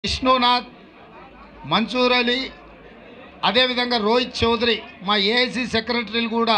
విష్ణునాథ్ మన్సూర్ అలీ అదేవిధంగా రోహిత్ చౌదరి మా ఏఐసి సెక్రటరీలు కూడా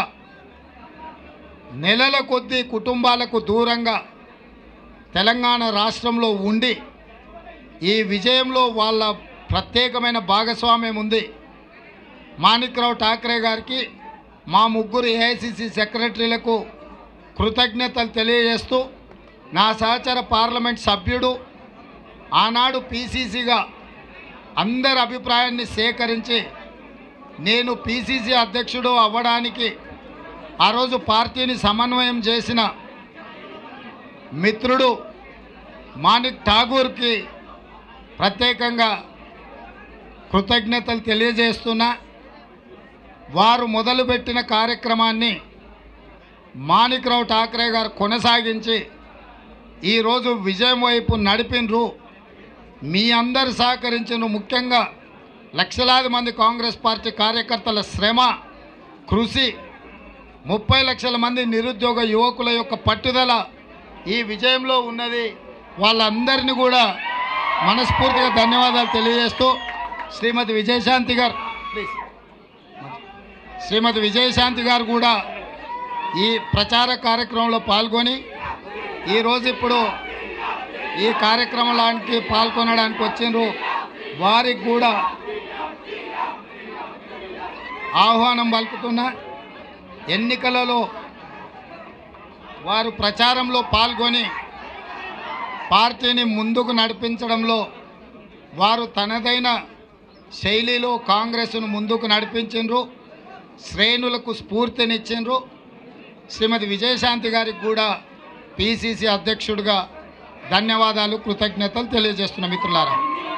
నెలల కొద్దీ కుటుంబాలకు దూరంగా తెలంగాణ రాష్ట్రంలో ఉండి ఈ విజయంలో వాళ్ళ ప్రత్యేకమైన భాగస్వామ్యం ఉంది మాణిక్రావు ఠాక్రే గారికి మా ముగ్గురు ఏఐసిసి సెక్రటరీలకు కృతజ్ఞతలు తెలియజేస్తూ నా సహచర పార్లమెంట్ సభ్యుడు ఆనాడు పీసీసీగా అందరి అభిప్రాయాన్ని సేకరించి నేను పీసీసీ అధ్యక్షుడు అవ్వడానికి ఆ రోజు పార్టీని సమన్వయం చేసిన మిత్రుడు మాణిక్ ఠాగూర్కి ప్రత్యేకంగా కృతజ్ఞతలు తెలియజేస్తున్నా వారు మొదలుపెట్టిన కార్యక్రమాన్ని మాణిక్రావు ఠాక్రే గారు కొనసాగించి ఈరోజు విజయం వైపు నడిపినరు మీ అందరు సహకరించిన ముఖ్యంగా లక్షలాది మంది కాంగ్రెస్ పార్టీ కార్యకర్తల శ్రమ కృషి ముప్పై లక్షల మంది నిరుద్యోగ యువకుల యొక్క పట్టుదల ఈ విజయంలో ఉన్నది వాళ్ళందరినీ కూడా మనస్ఫూర్తిగా ధన్యవాదాలు తెలియజేస్తూ శ్రీమతి విజయశాంతి గారు ప్లీజ్ శ్రీమతి విజయశాంతి గారు కూడా ఈ ప్రచార కార్యక్రమంలో పాల్గొని ఈరోజు ఇప్పుడు ఈ కార్యక్రమానికి పాల్గొనడానికి వచ్చిండ్రు వారికి కూడా ఆహ్వానం పలుకుతున్నా ఎన్నికలలో వారు ప్రచారంలో పాల్గొని పార్టీని ముందుకు నడిపించడంలో వారు తనదైన శైలిలో కాంగ్రెస్ను ముందుకు నడిపించిండ్రు శ్రేణులకు స్ఫూర్తినిచ్చిండ్రు శ్రీమతి విజయశాంతి గారికి కూడా పిసిసి అధ్యక్షుడిగా ధన్యవాదాలు కృతజ్ఞతలు తెలియజేస్తున్న మిత్రులారా